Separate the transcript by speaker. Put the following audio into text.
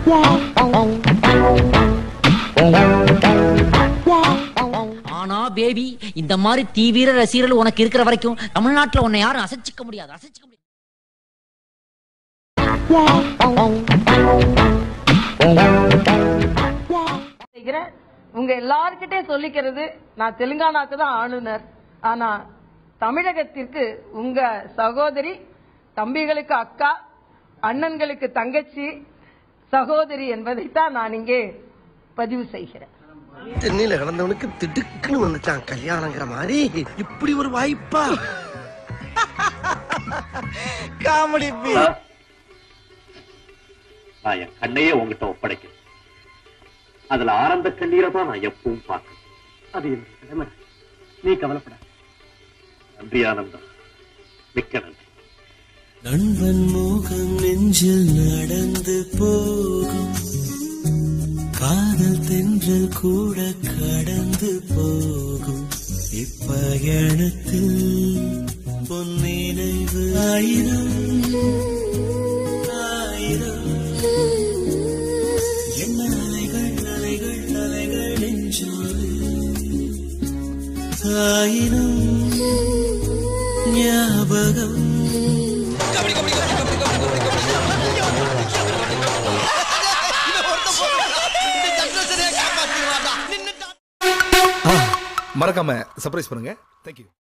Speaker 1: ஆனா பேபி இந்த மாதிரி தீவிர ரசிகர்கள் உனக்கு இருக்கிற வரைக்கும் தமிழ்நாட்டுல உன்னை யாரும் அசைச்சிக்க முடியாது அசைச்சிக்க முடியாது
Speaker 2: செய்கிறேன் உங்க எல்லார்கிட்டயும் சொல்லிக்கிறது நான் தெலுங்கானாக்கு தான் ஆளுநர் ஆனா தமிழகத்திற்கு உங்க சகோதரி தம்பிகளுக்கு அக்கா அண்ணன்களுக்கு தங்கச்சி சகோதரி என்பதைத்தான் நான் இங்கே பதிவு செய்கிறேன்
Speaker 3: தென்னையில கிடந்தவனுக்கு திடுக்குன்னு வந்துச்சான் கல்யாணங்கிற மாதிரி இப்படி ஒரு வாய்ப்பா காமெடி
Speaker 4: நான் என் கண்ணையே உங்ககிட்ட ஒப்படைக்கிறேன் அதுல ஆனந்த கண்ணீரை தான் நான் எப்பவும் பார்க்கிறேன் அது என் கடமை நீ கவலைப்பட நன்றி ஆனந்தா மிக்க நன்றி
Speaker 5: நண்பன் மோகம் நெஞ்சில் நடந்து போகும் காதல் தென்றல் கூட கடந்து போகும் இப்பயணத்தில் பொன்னினைவு ஆயிரம் ஆயிரம் என்ன அலைகள் அலைகள் அலைகள் நெஞ்சோடு ஆயிரம் ஞாபகம்
Speaker 6: மறக்காம சர்ப்ரைஸ் பண்ணுங்க தேங்க்யூ